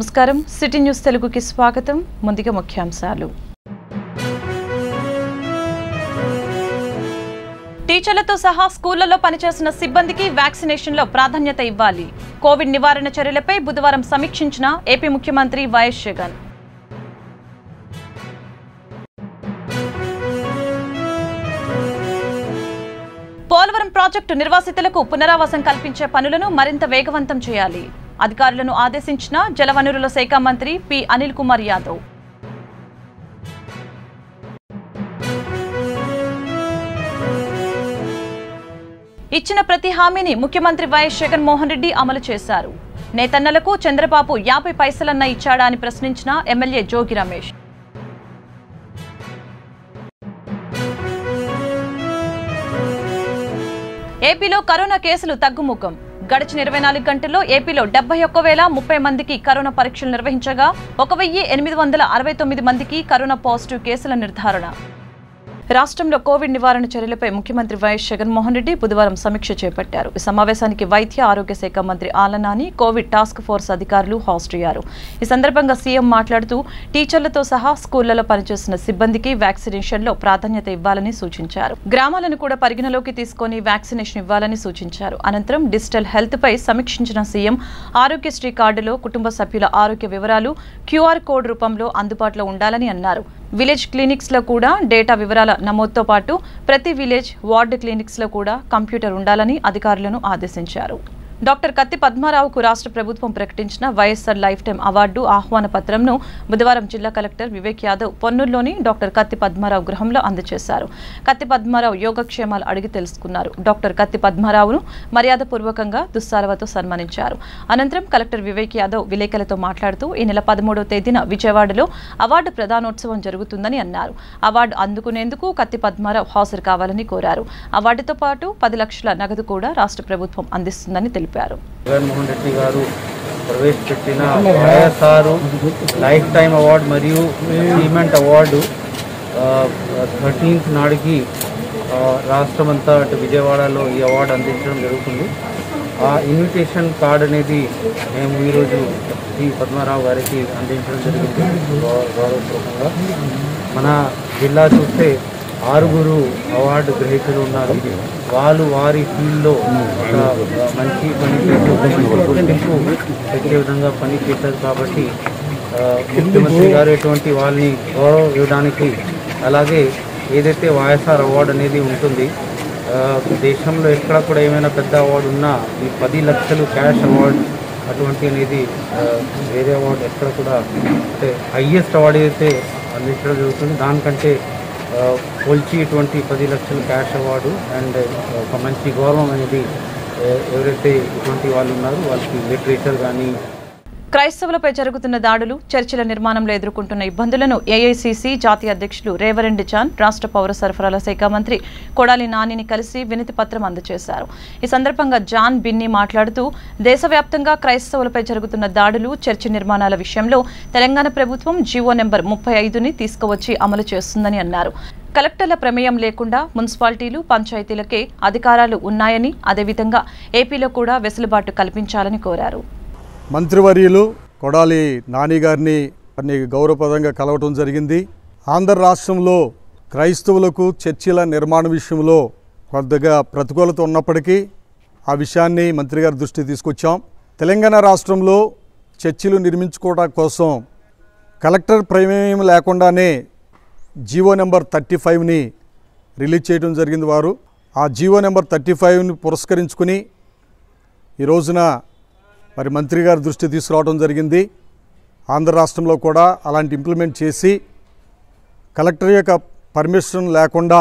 నమస్కారం city news తెలుగుకి స్వాగతం ముందుగా ముఖ్యాంశాలు టీచర్లతో సహా స్కూళ్లలో పనిచేసిన సిబ్బందికి వ్యాక్సినేషన్లో ప్రాధాన్యత ఇవ్వాలి కోవిడ్ నివారణ చర్యలపై బుధవారం సమీక్షించిన ఏపీ ముఖ్యమంత్రి వైఎస్ జగన్ పోలవరం ప్రాజెక్టు నిర్వాసితులకు పునరావాసం కల్పించే పనులను మరింత వేగవంతం చేయాలి అధికారులను ఆదేశించిన జలవనరుల శాఖ మంత్రి పి అనిల్ కుమార్ యాదవ్ ఇచ్చిన ప్రతి హామీని ముఖ్యమంత్రి వైఎస్ జగన్మోహన్ రెడ్డి అమలు చేశారు నేతన్నలకు చంద్రబాబు యాభై పైసలన్న ఇచ్చాడా అని ప్రశ్నించిన ఎమ్మెల్యే జోగి రమేష్ ఏపీలో కరోనా కేసులు తగ్గుముఖం గడిచిన ఇరవై నాలుగు గంటల్లో ఏపీలో డెబ్బై ఒక్క వేల ముప్పై మందికి కరోనా పరీక్షలు నిర్వహించగా ఒక వెయ్యి ఎనిమిది వందల అరవై తొమ్మిది మందికి కరోనా పాజిటివ్ కేసుల నిర్ధారణ రాష్ట్రంలో కోవిడ్ నివారణ చర్యలపై ముఖ్యమంత్రి వైఎస్ జగన్మోహన్ రెడ్డి బుధవారం సమీక్ష చేపట్టారు ఈ సమావేశానికి వైద్య ఆరోగ్య శాఖ మంత్రి ఆలనాని కోవిడ్ టాస్క్ ఫోర్స్ అధికారులు హాజరయ్యారు ఈ సందర్భంగా సీఎం మాట్లాడుతూ టీచర్లతో సహా స్కూళ్లలో పనిచేస్తున్న సిబ్బందికి వ్యాక్సినేషన్లో ప్రాధాన్యత ఇవ్వాలని సూచించారు గ్రామాలను కూడా పరిగణలోకి తీసుకొని వ్యాక్సినేషన్ ఇవ్వాలని సూచించారు అనంతరం డిజిటల్ హెల్త్ పై సమీక్షించిన సీఎం ఆరోగ్యశ్రీ కార్డులో కుటుంబ సభ్యుల ఆరోగ్య వివరాలు క్యూఆర్ కోడ్ రూపంలో అందుబాటులో ఉండాలని అన్నారు విలేజ్ క్లినిక్స్ లో కూడా డేటా వివరాల నమోదుతో పాటు ప్రతి విలేజ్ వార్డు క్లినిక్స్ లో కూడా కంప్యూటర్ ఉండాలని అధికారులను ఆదేశించారు డాక్టర్ కత్తి పద్మారావుకు రాష్ట్ర ప్రభుత్వం ప్రకటించిన వైఎస్ఆర్ లైఫ్ టైం అవార్డు ఆహ్వాన పత్రంను బుధవారం జిల్లా కలెక్టర్ వివేక్ యాదవ్ పొన్నూరులోని డాక్టర్ కత్తి పద్మారావు గృహంలో అందజేశారు కత్తి పద్మారావు యోగక్షేమాలు అడిగి తెలుసుకున్నారు డాక్టర్ కత్తి పద్మారావును మర్యాదపూర్వకంగా దుస్సారవతో సన్మానించారు అనంతరం కలెక్టర్ వివేక్ యాదవ్ విలేకరులతో మాట్లాడుతూ ఈ నెల పదమూడవ తేదీన విజయవాడలో అవార్డు ప్రదానోత్సవం జరుగుతుందని అన్నారు అవార్డు అందుకునేందుకు కత్తి పద్మారావు హాజరు కావాలని కోరారు అవార్డుతో పాటు పది లక్షల నగదు కూడా రాష్ట్ర ప్రభుత్వం అందిస్తుందని తెలిపారు జగన్మోహన్ రెడ్డి గారు ప్రవేశపెట్టిన వైఎస్ఆర్ లైఫ్ టైం అవార్డు మరియు అచీవ్మెంట్ అవార్డు థర్టీన్త్ నాడుకి ఆ, రాష్ట్రమంతా అటు విజయవాడలో ఈ అవార్డు అందించడం జరుగుతుంది ఆ ఇన్విటేషన్ కార్డ్ అనేది మేము ఈరోజు శ్రీ పద్మారావు గారికి అందించడం జరిగింది గౌ- గౌరవపూర్వకంగా మన జిల్లా చూస్తే ఆరుగురు అవార్డు గ్రహీతలు ఉన్నారు వాళ్ళు వారి ఫీల్డ్లో ఒక మంచి పని చేసి ఒక మంచి గుర్తింపు తెచ్చే విధంగా పని చేశారు కాబట్టి ఆ, ముఖ్యమంత్రి గారు ఎటువంటి వాళ్ళని గౌరవం ఇవ్వడానికి అలాగే ఏదైతే వైఎస్ఆర్ అవార్డు అనేది ఉంటుంది ఆ, దేశంలో ఎక్కడ కూడా ఏమైనా పెద్ద అవార్డు ఉన్నా ఈ పది లక్షలు క్యాష్ అవార్డు అటువంటి అనేది ఆ, వేరే అవార్డు ఎక్కడ కూడా అంటే హయ్యెస్ట్ అవార్డు అయితే అందించడం జరుగుతుంది దానికంటే ఆ, పోల్చి ఇటువంటి పది లక్షల క్యాష్ అవార్డు అండ్ ఒక మంచి గౌరవం అనేది ఏ- ఎవరైతే ఇటువంటి వాళ్ళు ఉన్నారో వాళ్ళకి లిటరేచర్ కానీ క్రైస్తవులపై జరుగుతున్న దాడులు చర్చిల నిర్మాణంలో ఎదుర్కొంటున్న ఇబ్బందులను ఏఐసీసీ జాతీయ అధ్యక్షులు రేవరెండి జాన్ రాష్ట్ర పౌర సరఫరాల శాఖ మంత్రి కొడాలి నానిని కలిసి వినతి పత్రం అందజేశారు ఈ సందర్భంగా జాన్ బిన్ని మాట్లాడుతూ దేశవ్యాప్తంగా క్రైస్తవులపై జరుగుతున్న దాడులు చర్చి నిర్మాణాల విషయంలో తెలంగాణ ప్రభుత్వం జీవో నెంబర్ ముప్పై ఐదుని తీసుకువచ్చి అమలు చేస్తుందని అన్నారు కలెక్టర్ల ప్రమేయం లేకుండా మున్సిపాలిటీలు పంచాయతీలకే అధికారాలు ఉన్నాయని అదేవిధంగా ఏపీలో కూడా వెసులుబాటు కల్పించాలని కోరారు మంత్రివర్యులు కొడాలి నాని గారిని వారిని గౌరవప్రదంగా కలవటం జరిగింది ఆంధ్ర రాష్ట్రంలో క్రైస్తవులకు చర్చిల నిర్మాణ విషయంలో కొద్దిగా ప్రతికూలత ఉన్నప్పటికీ ఆ విషయాన్ని మంత్రి గారి దృష్టికి తీసుకొచ్చాం తెలంగాణ రాష్ట్రంలో చర్చిలు నిర్మించుకోవడం కోసం కలెక్టర్ ప్రమేయం లేకుండానే జీవో నెంబర్ థర్టీ ఫైవ్ని రిలీజ్ చేయడం జరిగింది వారు ఆ జీవో నెంబర్ థర్టీ ఫైవ్ని పురస్కరించుకుని ఈ రోజున మరి మంత్రి గారి దృష్టి తీసుకురావడం జరిగింది ఆంధ్ర రాష్ట్రంలో కూడా అలాంటి ఇంప్లిమెంట్ చేసి కలెక్టర్ యొక్క పర్మిషన్ లేకుండా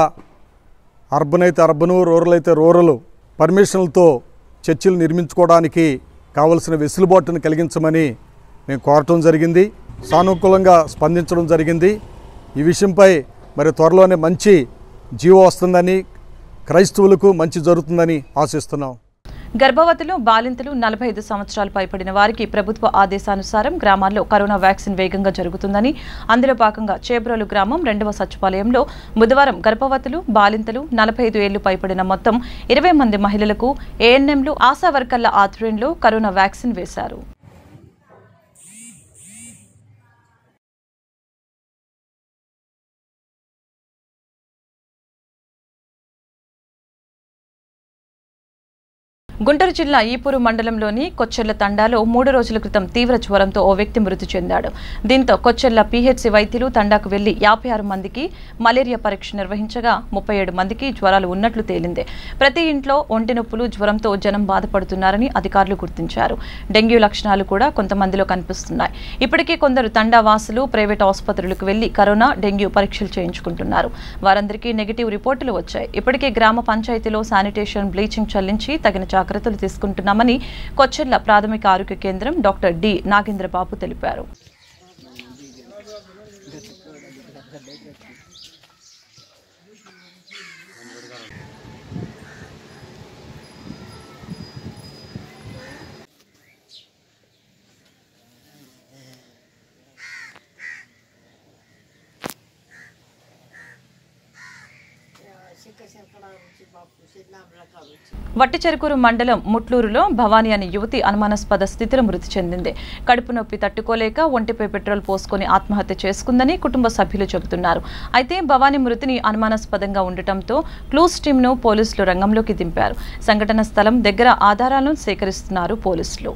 అర్బన్ అయితే అర్బను రూరల్ అయితే రూరల్ పర్మిషన్లతో చర్చిలు నిర్మించుకోవడానికి కావలసిన వెసులుబాటును కలిగించమని మేము కోరటం జరిగింది సానుకూలంగా స్పందించడం జరిగింది ఈ విషయంపై మరి త్వరలోనే మంచి జీవో వస్తుందని క్రైస్తవులకు మంచి జరుగుతుందని ఆశిస్తున్నాం గర్భవతులు బాలింతలు నలభై ఐదు సంవత్సరాలు పైబడిన వారికి ప్రభుత్వ ఆదేశానుసారం గ్రామాల్లో కరోనా వ్యాక్సిన్ వేగంగా జరుగుతుందని అందులో భాగంగా చేబ్రోలు గ్రామం రెండవ సచివాలయంలో బుధవారం గర్భవతులు బాలింతలు నలభై ఐదు ఏళ్లు పైబడిన మొత్తం ఇరవై మంది మహిళలకు ఏఎన్ఎంలు ఆశా వర్కర్ల ఆధ్వర్యంలో కరోనా వ్యాక్సిన్ వేశారు గుంటూరు జిల్లా ఈపూరు మండలంలోని కొచ్చెర్ల తండాలో మూడు రోజుల క్రితం తీవ్ర జ్వరంతో ఓ వ్యక్తి మృతి చెందాడు దీంతో కొచ్చెర్ల పీహెచ్సి వైద్యులు తండాకు వెళ్లి యాభై ఆరు మందికి మలేరియా పరీక్ష నిర్వహించగా ముప్పై ఏడు మందికి జ్వరాలు ఉన్నట్లు తేలింది ప్రతి ఇంట్లో ఒంటి నొప్పులు జ్వరంతో జనం బాధపడుతున్నారని అధికారులు గుర్తించారు డెంగ్యూ లక్షణాలు కూడా కొంతమందిలో కనిపిస్తున్నాయి ఇప్పటికే కొందరు తండా వాసులు ప్రైవేట్ ఆసుపత్రులకు వెళ్లి కరోనా డెంగ్యూ పరీక్షలు చేయించుకుంటున్నారు వారందరికీ నెగిటివ్ రిపోర్టులు వచ్చాయి ఇప్పటికే గ్రామ పంచాయతీలో శానిటేషన్ బ్లీచింగ్ చల్లించి తగిన జాగ్రత్తలు తీసుకుంటున్నామని కొచ్చెర్ల ప్రాథమిక ఆరోగ్య కేంద్రం డాక్టర్ డి నాగేంద్రబాబు తెలిపారు వట్టిచెరుకూరు మండలం ముట్లూరులో భవానీ అనే యువతి అనుమానాస్పద స్థితిలో మృతి చెందింది కడుపు నొప్పి తట్టుకోలేక ఒంటిపై పెట్రోల్ పోసుకొని ఆత్మహత్య చేసుకుందని కుటుంబ సభ్యులు చెబుతున్నారు అయితే భవానీ మృతిని అనుమానాస్పదంగా ఉండటంతో క్లూస్ టీంను పోలీసులు రంగంలోకి దింపారు సంఘటన స్థలం దగ్గర ఆధారాలను సేకరిస్తున్నారు పోలీసులు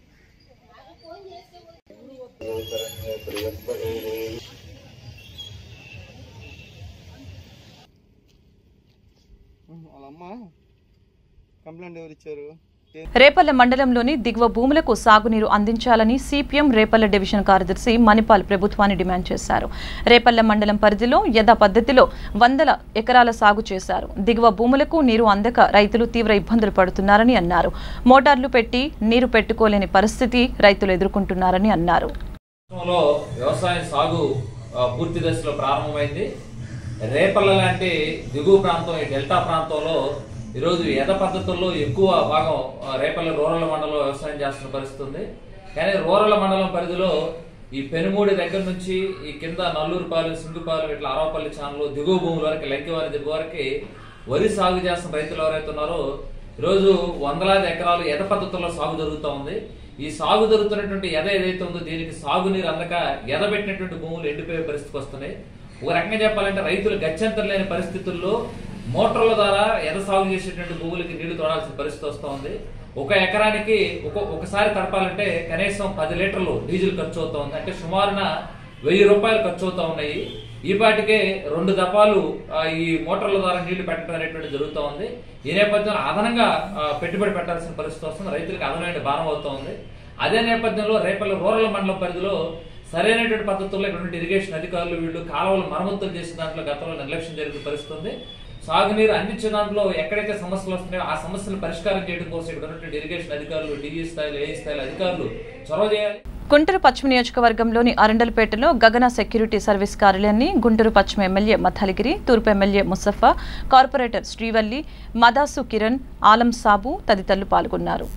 వాళ్ళమ్మ కంప్లైంట్ ఎవరు ఇచ్చారు రేపల్ల మండలంలోని దిగువ భూములకు సాగునీరు అందించాలని సిపిఎం రేపల్ల డివిజన్ కార్యదర్శి మణిపాల్ ప్రభుత్వాన్ని డిమాండ్ చేశారు రేపల్ల మండలం పరిధిలో యథా పద్ధతిలో వందల ఎకరాల సాగు చేశారు దిగువ భూములకు నీరు అందక రైతులు తీవ్ర ఇబ్బందులు పడుతున్నారని అన్నారు మోటార్లు పెట్టి నీరు పెట్టుకోలేని పరిస్థితి రైతులు ఎదుర్కొంటున్నారని అన్నారు రాష్ట్రంలో వ్యవసాయం సాగు ఆ, పూర్తి దశలో ప్రారంభమైంది రేపల్ల లాంటి దిగువ ప్రాంతం ఈ డెల్టా ప్రాంతంలో ఈరోజు ఎద పద్ధతుల్లో ఎక్కువ భాగం ఆ, రేపల్ల రూరల్ మండలంలో వ్యవసాయం చేస్తున్న పరిస్థితి ఉంది కానీ రూరల్ మండలం పరిధిలో ఈ పెనుమూడి దగ్గర నుంచి ఈ కింద నల్లూరుపాలు సింగుపాలు ఇట్లా అరవపల్లి ఛానల్ దిగువ భూముల వరకు లెంకివారి దిగువ వరకు వరి సాగు చేస్తున్న రైతులు ఎవరైతే ఉన్నారో ఈరోజు వందలాది ఎకరాలు ఎద పద్ధతుల్లో సాగు జరుగుతూ ఉంది ఈ సాగు జరుగుతున్నటువంటి ఎద ఏదైతే ఉందో దీనికి సాగునీరు అందక ఎదబెట్టినటువంటి భూములు ఎండిపోయే పరిస్థితికి వస్తున్నాయి ఒక రకంగా చెప్పాలంటే రైతులు గత్యంతరం లేని పరిస్థితుల్లో మోటార్ల ద్వారా ఎద సాగు చేసేటువంటి భూములకి నీళ్లు తోడాల్సిన పరిస్థితి వస్తూ ఉంది ఒక ఎకరానికి ఒక ఒకసారి తడపాలంటే కనీసం పది లీటర్లు డీజిల్ ఖర్చు అవుతా ఉంది అంటే సుమారున వెయ్యి రూపాయలు ఖర్చు అవుతా ఉన్నాయి ఈ పాటికే రెండు దఫాలు ఆ, ఈ మోటార్ల ద్వారా నీళ్లు పెట్టడం అనేటువంటి జరుగుతూ ఉంది ఈ నేపథ్యంలో అదనంగా ఆ, పెట్టుబడి పెట్టాల్సిన పరిస్థితి వస్తుంది రైతులకు అదనమైన భారం అవుతా ఉంది అదే నేపథ్యంలో రేపల్లి రూరల్ మండలం పరిధిలో సరైనటువంటి పద్ధతుల్లో ఇక్కడ ఇరిగేషన్ అధికారులు వీళ్ళు కాలువలు మరమ్మతులు చేసిన దాంట్లో గతంలో నిర్లక్ష్యం జరిగిన పరిస్థితి ఉంది సాగునీరు అందించే దాంట్లో ఎక్కడైతే సమస్యలు వస్తున్నాయో ఆ సమస్యలు పరిష్కారం చేయడం కోసం ఇక్కడ ఉన్నటువంటి ఇరిగేషన్ అధికారులు డిఈ స్థాయిలో ఏ స్థాయిలో అధికారులు చొరవ చేయాలి గుంటూరు పశ్చిమ నియోజకవర్గంలోని అరండల్పేటలో గగన సెక్యూరిటీ సర్వీస్ కార్యాలయాన్ని గుంటూరు పశ్చిమ ఎమ్మెల్యే మథలిగిరి తూర్పు ఎమ్మెల్యే ముసఫా కార్పొరేటర్ శ్రీవల్లి మదాసు కిరణ్ ఆలం సాబు తదితరులు పాల్గొన్నారు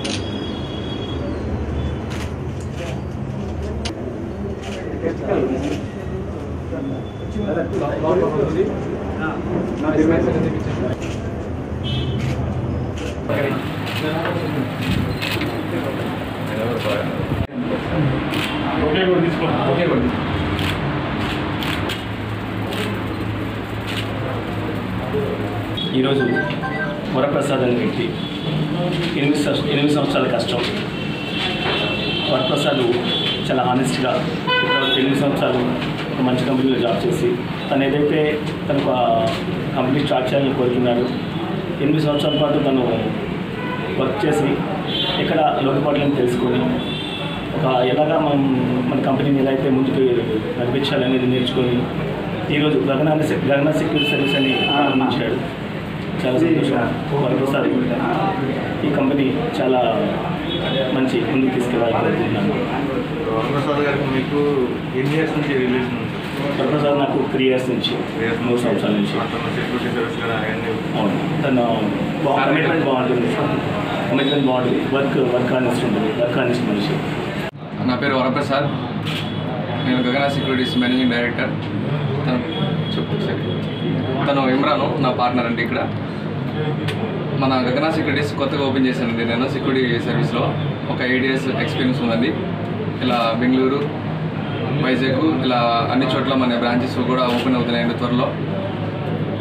ఈరోజు వరప్రసాద్ అనే వ్యక్తి ఎనిమిది సంవ- ఎనిమిది సంవత్సరాల కష్టం వరప్రసాద్ చాలా హానెస్ట్గా ఎనిమిది సంవత్సరాలు ఒక మంచి కంపెనీలో జాబ్ చేసి తను ఏదైతే తనకు ఆ కంపెనీ స్టార్ట్ చేయాలని కోరుకున్నాడు ఎనిమిది సంవత్సరాల పాటు తను వర్క్ చేసి ఎక్కడ లోటుపాట్లను తెలుసుకొని ఒక ఎలాగా మనం మన కంపెనీని ఎలా అయితే ముందుకు నడిపించాలనేది నేర్చుకొని ఈరోజు గగన గగన సెక్యూరిటీ సర్వీస్ అని ప్రారంభించాడు చాలా సంతోషం వరప్రసాద్ ఈ కంపెనీ చాలా మంచి ముందుకు తీసుకెళ్ళాలనుకుంటున్నాను వరప్రసాద్ గారికి మీకు ఎన్ని ఇయర్స్ నుంచి రిలేషన్ ఉంది వరప్రసాద్ నాకు త్రీ ఇయర్స్ నుంచి మూడు సంవత్సరాల నుంచి అతను సెక్యూరిటీ సర్వీస్ కూడా అవన్నీ అవును తను కమిట్మెంట్ బాగుంటుంది కమిట్మెంట్ బాగుంటుంది వర్క్ వర్క్ ఆనెస్ట్ ఉంటుంది వర్క్ ఆనెస్ట్ మనిషి నా పేరు వరప్రసాద్ నేను గగన సెక్యూరిటీస్ మేనేజింగ్ డైరెక్టర్ తను చెప్పు సరే తను ఇమ్రాను నా పార్ట్నర్ అండి ఇక్కడ మన గగన సెక్యూరిటీస్ కొత్తగా ఓపెన్ చేశానండి నేను సెక్యూరిటీ సర్వీస్లో ఒక ఎయిట్ ఇయర్స్ ఎక్స్పీరియన్స్ ఉందండి ఇలా బెంగళూరు వైజాగ్ ఇలా అన్ని చోట్ల మన బ్రాంచెస్ కూడా ఓపెన్ అవుతున్నాయండి త్వరలో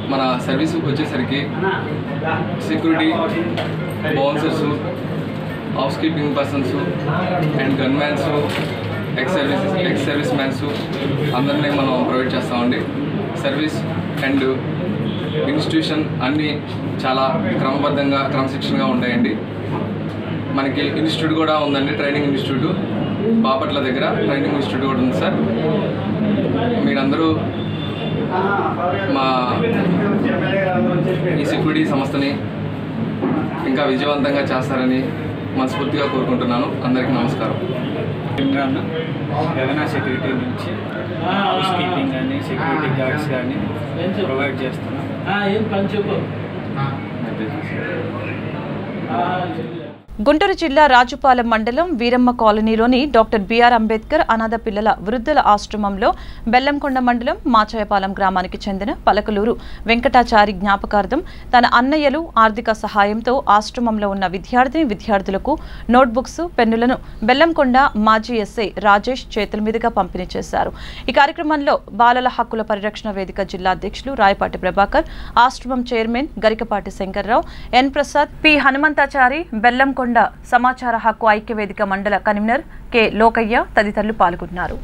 మన సర్వీస్ వచ్చేసరికి security bouncers housekeeping persons and gun mans ex service ex service mans అందరినీ మనం ప్రొవైడ్ చేస్తామండి సర్వీస్ అండ్ ఇన్స్టిట్యూషన్ అన్నీ చాలా క్రమబద్ధంగా క్రమశిక్షణగా ఉంటాయండి మనకి ఇన్స్టిట్యూట్ కూడా ఉందండి ట్రైనింగ్ ఇన్స్టిట్యూట్ బాపట్ల దగ్గర ట్రైనింగ్ ఇన్స్టిట్యూట్ కూడా ఉంది సార్ మీరందరూ మా ఈ సెక్యూరిటీ సంస్థని ఇంకా విజయవంతంగా చేస్తారని మనస్ఫూర్తిగా కోరుకుంటున్నాను అందరికీ నమస్కారం ఇమ్రాన్ గగన సెక్యూరిటీ నుంచి హౌస్ కీపింగ్ కానీ సెక్యూరిటీ గార్డ్స్ కానీ ప్రొవైడ్ చేస్తున్నాం గుంటూరు జిల్లా రాజుపాలెం మండలం వీరమ్మ కాలనీలోని డాక్టర్ బిఆర్ అంబేద్కర్ అనాథ పిల్లల వృద్ధుల ఆశ్రమంలో బెల్లంకొండ మండలం మాచయపాలెం గ్రామానికి చెందిన పలకలూరు వెంకటాచారి జ్ఞాపకార్థం తన అన్నయ్యలు ఆర్థిక సహాయంతో ఆశ్రమంలో ఉన్న విద్యార్థిని విద్యార్థులకు నోట్బుక్స్ పెన్నులను బెల్లంకొండ మాజీ ఎస్ఐ రాజేష్ చేతుల మీదుగా పంపిణీ చేశారు ఈ కార్యక్రమంలో బాలల హక్కుల పరిరక్షణ వేదిక జిల్లా అధ్యక్షులు రాయపాటి ప్రభాకర్ ఆశ్రమం chairman Garikapati Shankarrao N Prasad P Hanumanthachari Bellamkonda సమాచార హక్కు ఐక్య వేదిక మండల కన్వీనర్ కె లోకయ్య తదితరులు పాల్గొన్నారు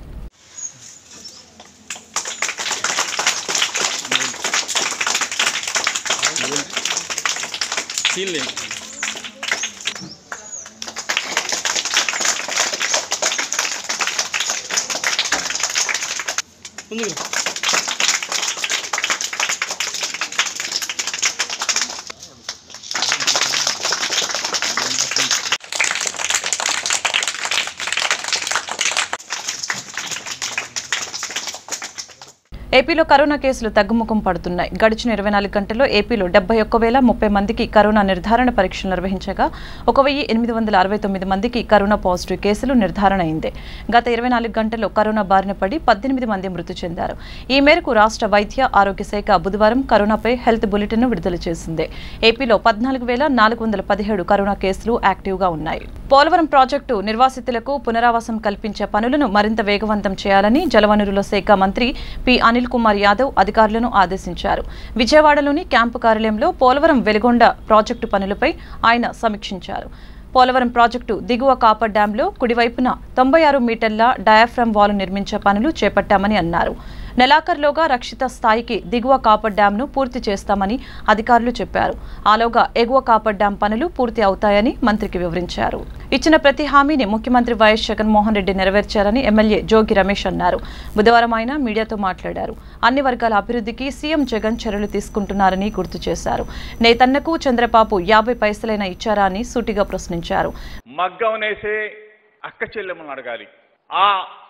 ఏపీలో కరోనా కేసులు తగ్గుముఖం పడుతున్నాయి గడిచిన ఇరవై నాలుగు గంటల్లో ఏపీలో డెబ్బై ఒక్క వేల ముప్పై మందికి కరోనా నిర్ధారణ పరీక్షలు నిర్వహించగా ఒక వెయ్యి ఎనిమిది వందల అరవై తొమ్మిది మందికి కరోనా పాజిటివ్ కేసులు నిర్ధారణ అయింది గత ఇరవై నాలుగు గంటల్లో కరోనా బారిన పడి పద్దెనిమిది మంది మృతి చెందారు ఈ మేరకు రాష్ట్ర వైద్య ఆరోగ్య శాఖ బుధవారం కరోనాపై హెల్త్ బులెటిన్ విడుదల చేసింది ఏపీలో పద్నాలుగు వేల నాలుగు వందల పదిహేడు కరోనా కేసులు యాక్టివ్గా ఉన్నాయి పోలవరం ప్రాజెక్టు నిర్వాసితులకు పునరావాసం కల్పించే పనులను మరింత వేగవంతం చేయాలని జలవనరుల శాఖ మంత్రి పి అనిల్ కుమార్ యాదవ్ అధికారులను ఆదేశించారు విజయవాడలోని క్యాంపు కార్యాలయంలో పోలవరం వెలుగొండ ప్రాజెక్టు పనులపై ఆయన సమీక్షించారు పోలవరం ప్రాజెక్టు దిగువ కాపర్ డ్యాంలో కుడివైపున తొంభై ఆరు మీటర్ల డయాఫ్రమ్ వాల్ నిర్మించే పనులు చేపట్టామని అన్నారు నెలాఖరులోగా రక్షిత స్థాయికి దిగువ కాపర్ డ్యాంను పూర్తి చేస్తామని అధికారులు చెప్పారు ఆలోగా ఎగువ కాపర్ డ్యాం పనులు పూర్తి అవుతాయని మంత్రికి వివరించారు ఇచ్చిన ప్రతి హామీని ముఖ్యమంత్రి వైఎస్ జగన్మోహన్ రెడ్డి నెరవేర్చారని ఎమ్మెల్యే జోగి రమేష్ అన్నారు బుధవారం ఆయన మీడియాతో మాట్లాడారు అన్ని వర్గాల అభివృద్ధికి సీఎం జగన్ చర్యలు తీసుకుంటున్నారని గుర్తు చేశారు నేతన్నకు చంద్రబాబు యాభై పైసలైనా ఇచ్చారా అని సూటిగా ప్రశ్నించారు మగ్గం నేసే అక్క చెల్లెమ్మను అడగాలి ఆ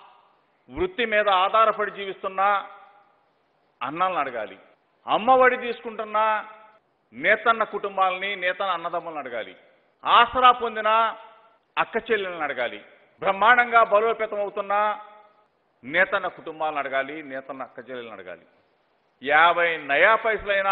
వృత్తి మీద ఆధారపడి జీవిస్తున్న అన్నలను అడగాలి అమ్మఒడి తీసుకుంటున్న నేతన్న కుటుంబాలని నేతన్న అన్నదమ్ములను అడగాలి ఆసరా పొందిన అక్క చెల్లెలను అడగాలి బ్రహ్మాండంగా బలోపేతం అవుతున్న నేతన్న కుటుంబాలను అడగాలి నేతన్న అక్క చెల్లెలను అడగాలి యాభై నయా పైసలైన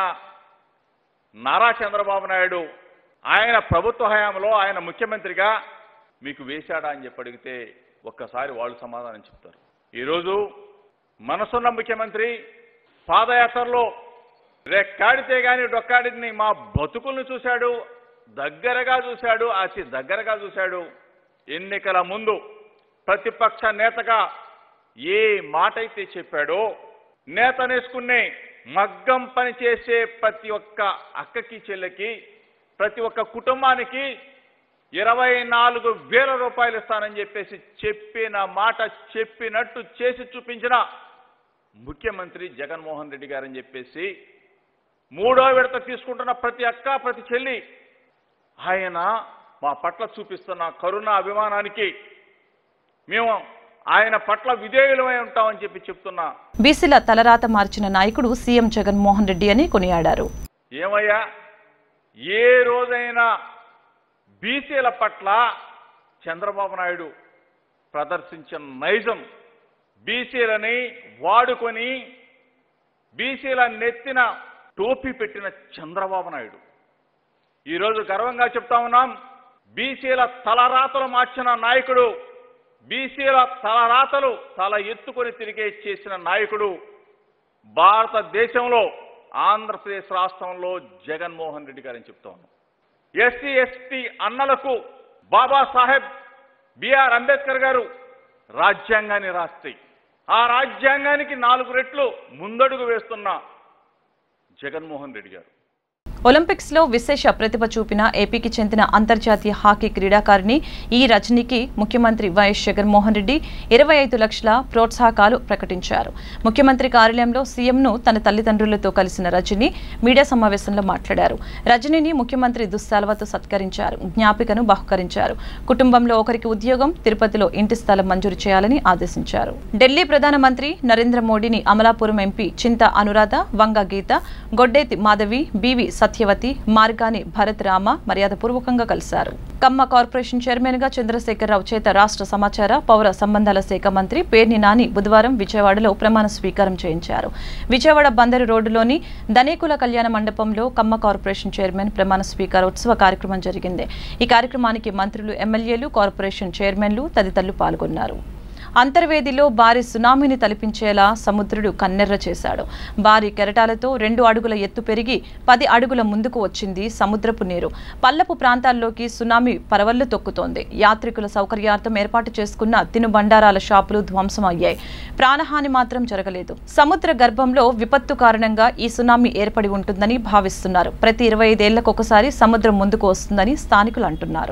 నారా చంద్రబాబు నాయుడు ఆయన ప్రభుత్వ హయాంలో ఆయన ముఖ్యమంత్రిగా మీకు వేశాడా అని చెప్పి అడిగితే ఒక్కసారి వాళ్ళు సమాధానం చెప్తారు ఈరోజు మనసున్న ముఖ్యమంత్రి పాదయాత్రలో రెక్కాడితే గాని డొక్కాడిని మా బతుకుల్ని చూశాడు దగ్గరగా చూశాడు అతి దగ్గరగా చూశాడు ఎన్నికల ముందు ప్రతిపక్ష నేతగా ఏ మాట అయితే చెప్పాడో నేతనేసుకునే మగ్గం పని చేసే ప్రతి ఒక్క అక్కకి చెల్లెకి ప్రతి ఒక్క కుటుంబానికి ఇరవై నాలుగు వేల రూపాయలు ఇస్తానని చెప్పేసి చెప్పిన మాట చెప్పినట్టు చేసి చూపించిన ముఖ్యమంత్రి జగన్మోహన్ రెడ్డి గారని చెప్పేసి మూడో విడత తీసుకుంటున్న ప్రతి అక్క ప్రతి చెల్లి ఆయన మా పట్ల చూపిస్తున్న కరుణ అభిమానానికి మేము ఆయన పట్ల విధేయులమై ఉంటామని చెప్పి చెప్తున్నా బీసీల తలరాత మార్చిన నాయకుడు సీఎం జగన్మోహన్ రెడ్డి అని కొనియాడారు ఏమయ్యా ఏ రోజైనా బీసీల పట్ల చంద్రబాబు నాయుడు ప్రదర్శించిన నైజం బీసీలని వాడుకొని బీసీల నెత్తిన టోపీ పెట్టిన చంద్రబాబు నాయుడు ఈరోజు గర్వంగా చెప్తా ఉన్నాం బీసీల తలరాతలు మార్చిన నాయకుడు బీసీల తలరాతలు తల ఎత్తుకొని తిరిగే చేసిన నాయకుడు భారతదేశంలో ఆంధ్రప్రదేశ్ రాష్ట్రంలో జగన్మోహన్ రెడ్డి గారని చెప్తా ఉన్నాం ఎస్సీ ఎస్టీ అన్నలకు బాబాసాహెబ్ బిఆర్ అంబేద్కర్ గారు రాజ్యాంగాన్ని రాస్తాయి ఆ రాజ్యాంగానికి నాలుగు రెట్లు ముందడుగు వేస్తున్న జగన్మోహన్ రెడ్డి గారు ఒలింపిక్స్ లో విశేష ప్రతిభ చూపిన ఏపీకి చెందిన అంతర్జాతీయ హాకీ క్రీడాకారిణి ఈ రజనీకి ముఖ్యమంత్రి వైఎస్ జగన్మోహన్ రెడ్డి ఇరవై ఐదు లక్షల ప్రోత్సాహకాలు ప్రకటించారు ముఖ్యమంత్రి కార్యాలయంలో సీఎంను తన తల్లిదండ్రులతో కలిసిన రజని మీడియా సమావేశంలో మాట్లాడారు రజనీని ముఖ్యమంత్రి దుస్సాలవతో సత్కరించారు జ్ఞాపికను బహుకరించారు కుటుంబంలో ఒకరికి ఉద్యోగం తిరుపతిలో ఇంటి స్థలం మంజూరు చేయాలని ఆదేశించారు ఢిల్లీ ప్రధానమంత్రి నరేంద్ర మోడీని అమలాపురం ఎంపీ చింత అనురాధ వంగ గీత గొడ్డేతి మాధవి బివి సత్యవతి మార్గాని భరత్ రామ మర్యాదపూర్వకంగా కలిశారు కమ్మ కార్పొరేషన్ చైర్మన్ గా చంద్రశేఖరరావు చేత రాష్ట్ర సమాచార పౌర సంబంధాల శాఖ మంత్రి పేర్ని నాని బుధవారం విజయవాడలో ప్రమాణ స్వీకారం చేయించారు విజయవాడ బందరు రోడ్డులోని ధనేకుల కళ్యాణ మండపంలో కమ్మ కార్పొరేషన్ చైర్మన్ ప్రమాణ స్వీకారోత్సవ కార్యక్రమం జరిగింది ఈ కార్యక్రమానికి మంత్రులు ఎమ్మెల్యేలు కార్పొరేషన్ చైర్మన్లు తదితరులు పాల్గొన్నారు అంతర్వేదిలో భారీ సునామీని తలపించేలా సముద్రుడు కన్నెర్ర చేశాడు భారీ కెరటాలతో రెండు అడుగుల ఎత్తు పెరిగి పది అడుగుల ముందుకు వచ్చింది సముద్రపు నీరు పల్లపు ప్రాంతాల్లోకి సునామీ పరవళ్లు తొక్కుతోంది యాత్రికుల సౌకర్యార్థం ఏర్పాటు చేసుకున్న తినుబండారాల షాపులు ధ్వంసం అయ్యాయి ప్రాణహాని మాత్రం జరగలేదు సముద్ర గర్భంలో విపత్తు కారణంగా ఈ సునామీ ఏర్పడి ఉంటుందని భావిస్తున్నారు ప్రతి ఇరవై ఐదేళ్లకు ఒకసారి సముద్రం ముందుకు వస్తుందని స్థానికులు అంటున్నారు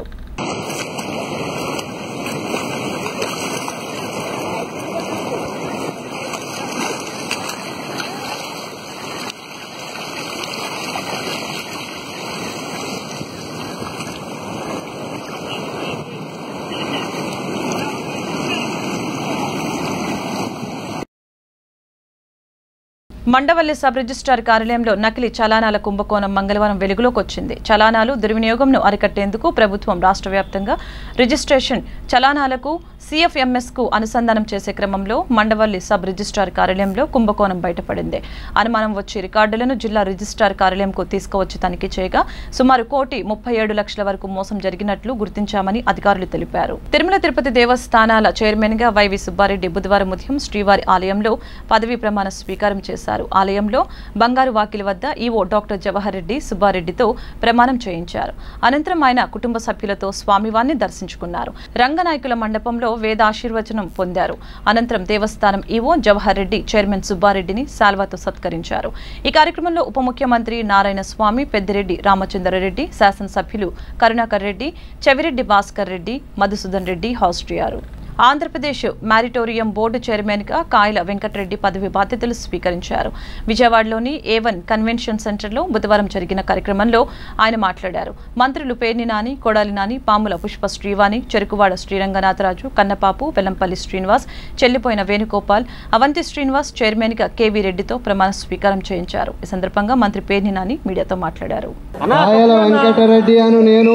మండవల్లి సబ్ రిజిస్ట్రార్ కార్యాలయంలో నకిలీ చలానాల కుంభకోణం మంగళవారం వెలుగులోకి వచ్చింది చలానాలు దుర్వినియోగంను అరికట్టేందుకు ప్రభుత్వం రాష్ట్ర వ్యాప్తంగా రిజిస్ట్రేషన్ చలానాలకు సిఎఫ్ఎంఎస్ కు అనుసంధానం చేసే క్రమంలో మండవల్లి సబ్ రిజిస్ట్రార్ కార్యాలయంలో కుంభకోణం బయటపడింది అనుమానం వచ్చి రికార్డులను జిల్లా రిజిస్ట్రార్ కార్యాలయంకు తీసుకువచ్చి తనిఖీ చేయగా సుమారు కోటి ముప్పై ఏడు లక్షల వరకు మోసం జరిగినట్లు గుర్తించామని అధికారులు తెలిపారు తిరుమల తిరుపతి దేవస్థానాల చైర్మన్ గా వైవి సుబ్బారెడ్డి బుధవారం ఉదయం శ్రీవారి ఆలయంలో పదవీ ప్రమాణ స్వీకారం చేశారు ఆలయంలో బంగారు వాకిలి వద్ద ఈవో డాక్టర్ జవహర్ రెడ్డి సుబ్బారెడ్డితో ప్రమాణం చేయించారు అనంతరం ఆయన కుటుంబ సభ్యులతో స్వామివారిని దర్శించుకున్నారు రంగనాయకుల మండపంలో వేద ఆశీర్వచనం పొందారు అనంతరం దేవస్థానం ఈవో జవహర్ రెడ్డి చైర్మన్ సుబ్బారెడ్డిని శాల్వాతో సత్కరించారు ఈ కార్యక్రమంలో ఉప ముఖ్యమంత్రి నారాయణ స్వామి పెద్దిరెడ్డి రామచంద్రరెడ్డి శాసనసభ్యులు కరుణాకర్ రెడ్డి చెవిరెడ్డి భాస్కర్ రెడ్డి మధుసూదన్ రెడ్డి హాస్ట్రియారు ఆంధ్రప్రదేశ్ మ్యారిటోరియం బోర్డు చైర్మన్గా కాయల వెంకటరెడ్డి పదవి బాధ్యతలు స్వీకరించారు విజయవాడలోని ఏవన్ కన్వెన్షన్ సెంటర్లో బుధవారం జరిగిన కార్యక్రమంలో ఆయన మాట్లాడారు మంత్రులు పేర్ని నాని కొడాలి నాని పాముల పుష్ప శ్రీవాణి చెరుకువాడ శ్రీరంగనాథరాజు కన్నపాపు వెల్లంపల్లి శ్రీనివాస్ చెల్లిపోయిన వేణుగోపాల్ అవంతి శ్రీనివాస్ చైర్మన్గా కేవీ రెడ్డితో ప్రమాణ స్వీకారం చేయించారు ఈ సందర్భంగా మంత్రి పేర్ని నాని మీడియాతో మాట్లాడారు కాయల వెంకటరెడ్డి అను నేను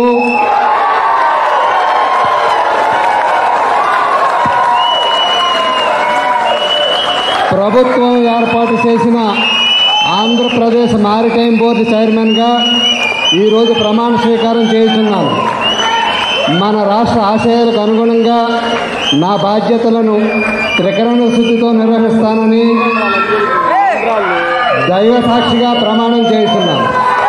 ప్రభుత్వం ఏర్పాటు చేసిన ఆంధ్రప్రదేశ్ మారిటైమ్ బోర్డు చైర్మన్గా ఈరోజు ప్రమాణ స్వీకారం చేస్తున్నాను మన రాష్ట్ర ఆశయాలకు అనుగుణంగా నా బాధ్యతలను త్రికరణ శుద్ధితో నిర్వహిస్తానని దైవ సాక్షిగా ప్రమాణం చేస్తున్నాను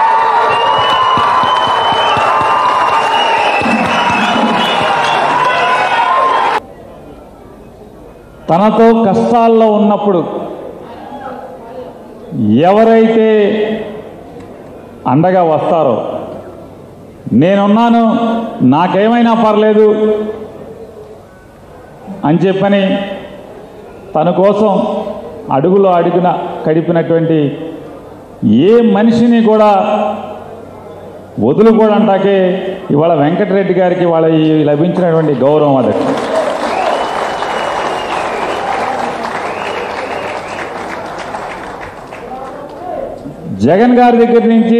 తనతో కష్టాల్లో ఉన్నప్పుడు ఎవరైతే అండగా వస్తారో నేనున్నాను నాకేమైనా పర్లేదు అని చెప్పని తన కోసం అడుగులో అడుగున కడిపినటువంటి ఏ మనిషిని కూడా వదులుకోవడంటాకే ఇవాళ వెంకటరెడ్డి గారికి వాళ్ళ ఈ లభించినటువంటి గౌరవం అది జగన్ గారి దగ్గర నుంచి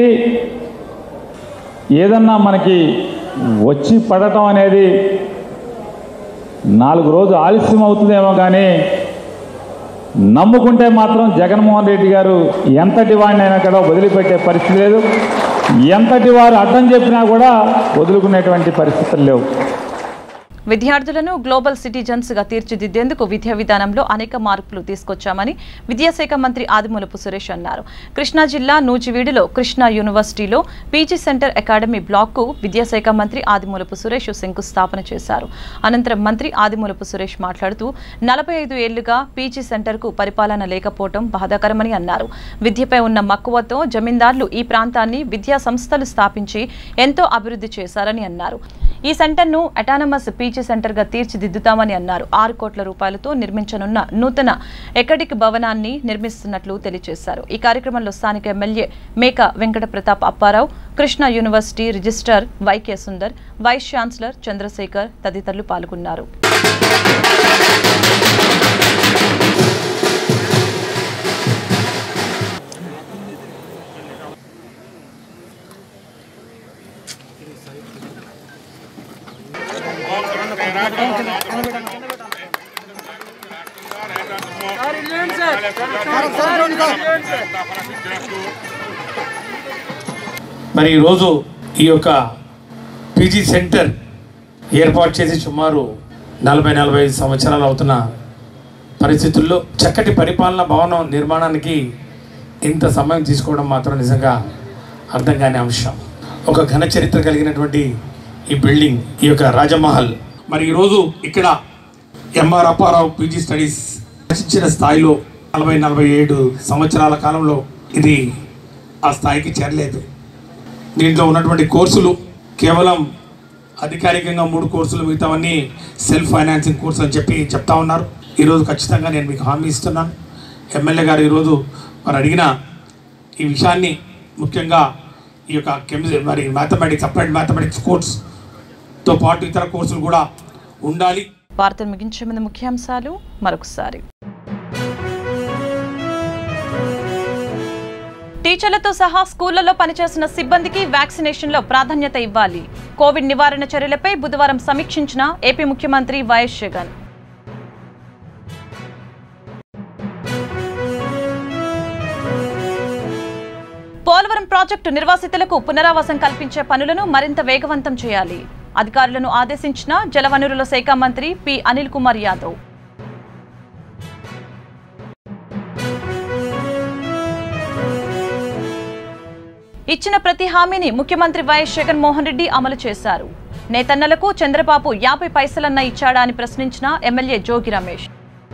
ఏదన్నా మనకి వచ్చి పడటం అనేది నాలుగు రోజు ఆలస్యం అవుతుందేమో కానీ నమ్ముకుంటే మాత్రం జగన్మోహన్ రెడ్డి గారు ఎంతటి వాడినైనా కూడా వదిలిపెట్టే పరిస్థితి లేదు ఎంతటి వారు అడ్డం చెప్పినా కూడా వదులుకునేటువంటి పరిస్థితులు లేవు విద్యార్థులను గ్లోబల్ సిటిజన్స్ గా తీర్చిదిద్దేందుకు విద్యా విధానంలో అనేక మార్పులు తీసుకొచ్చామని విద్యాశాఖ మంత్రి ఆదిమూలపు సురేష్ అన్నారు కృష్ణా జిల్లా నూజివీడులో కృష్ణా యూనివర్సిటీలో పీజీ సెంటర్ అకాడమీ బ్లాక్ కు విద్యాశాఖ మంత్రి ఆదిమూలపు సురేష్ శంకుస్థాపన చేశారు అనంతరం మంత్రి ఆదిమూలపు సురేష్ మాట్లాడుతూ నలభై ఐదు ఏళ్లుగా పీజీ సెంటర్ కు పరిపాలన లేకపోవడం బాధాకరమని అన్నారు విద్యపై ఉన్న మక్కువతో జమీందారులు ఈ ప్రాంతాన్ని విద్యా సంస్థలు స్థాపించి ఎంతో అభివృద్ధి చేశారని అన్నారు ఈ సెంటర్ను అటానమస్ పీజీ సెంటర్గా తీర్చిదిద్దుతామని అన్నారు ఆరు కోట్ల రూపాయలతో నిర్మించనున్న నూతన ఎకడిక్ భవనాన్ని నిర్మిస్తున్నట్లు తెలియజేశారు ఈ కార్యక్రమంలో స్థానిక MLA Meka Venkata Pratap Apparao Krishna university registrar YK Sundar vice chancellor Chandrasekhar తదితరులు పాల్గొన్నారు మరి ఈరోజు ఈ యొక్క పీజీ సెంటర్ ఏర్పాటు చేసి సుమారు నలభై నలభై ఐదు సంవత్సరాలు అవుతున్న పరిస్థితుల్లో చక్కటి పరిపాలన భవనం నిర్మాణానికి ఇంత సమయం తీసుకోవడం మాత్రం నిజంగా అర్థం కాని అంశం ఒక ఘన చరిత్ర కలిగినటువంటి ఈ బిల్డింగ్ ఈ యొక్క రాజమహల్ మరి ఈరోజు ఇక్కడ ఎంఆర్ అప్పారావు పీజీ స్టడీస్ రచించిన స్థాయిలో నలభై నలభై ఏడు సంవత్సరాల కాలంలో ఇది ఆ స్థాయికి చేరలేదు దీంట్లో ఉన్నటువంటి కోర్సులు కేవలం అధికారికంగా మూడు కోర్సులు మిగతావన్నీ సెల్ఫ్ ఫైనాన్సింగ్ కోర్సు అని చెప్పి చెప్తా ఉన్నారు ఈరోజు ఖచ్చితంగా నేను మీకు హామీ ఇస్తున్నాను ఎమ్మెల్యే గారు ఈరోజు వారు అడిగిన ఈ విషయాన్ని ముఖ్యంగా ఈ యొక్క కెమిస్ట్రీ మరి మ్యాథమెటిక్స్ అప్లైడ్ మ్యాథమెటిక్స్ కోర్స్తో పాటు ఇతర కోర్సులు కూడా ఉండాలి వార్తలు ముగించే ముందు ముఖ్యాంశాలు మరొకసారి టీచర్లతో సహా స్కూళ్లలో పనిచేస్తున్న సిబ్బందికి వ్యాక్సినేషన్లో ప్రాధాన్యత ఇవ్వాలి కోవిడ్ నివారణ చర్యలపై బుధవారం సమీక్షించిన ఏపీ ముఖ్యమంత్రి వైఎస్ జగన్ పోలవరం ప్రాజెక్టు నిర్వాసితులకు పునరావాసం కల్పించే పనులను మరింత వేగవంతం చేయాలి అధికారులను ఆదేశించిన జలవనరుల శాఖ మంత్రి పి అనిల్ కుమార్ యాదవ్ ఇచ్చిన ప్రతి హామీని ముఖ్యమంత్రి వైఎస్ జగన్మోహన్ రెడ్డి అమలు చేశారు నేతన్నలకు చంద్రబాబు యాభై పైసలన్న ఇచ్చాడా అని ప్రశ్నించిన ఎమ్మెల్యే జోగి రమేష్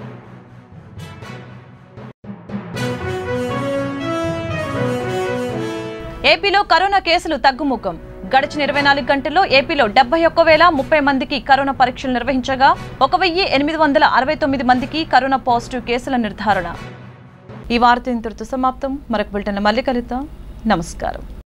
ఏపీలో కరోనా కేసులు తగ్గుముఖం గడిచిన ఇరవై నాలుగు గంటల్లో ఏపీలో డెబ్బై ఒక్క వేల ముప్పై మందికి కరోనా పరీక్షలు నిర్వహించగా ఒక వెయ్యి ఎనిమిది వందల అరవై తొమ్మిది మందికి కరోనా పాజిటివ్ కేసుల నిర్ధారణ ఈ వార్త ఇంతటితో సమాప్తం మరొక బిల్టన్ మళ్ళీ కలుద్దాం నమస్కారం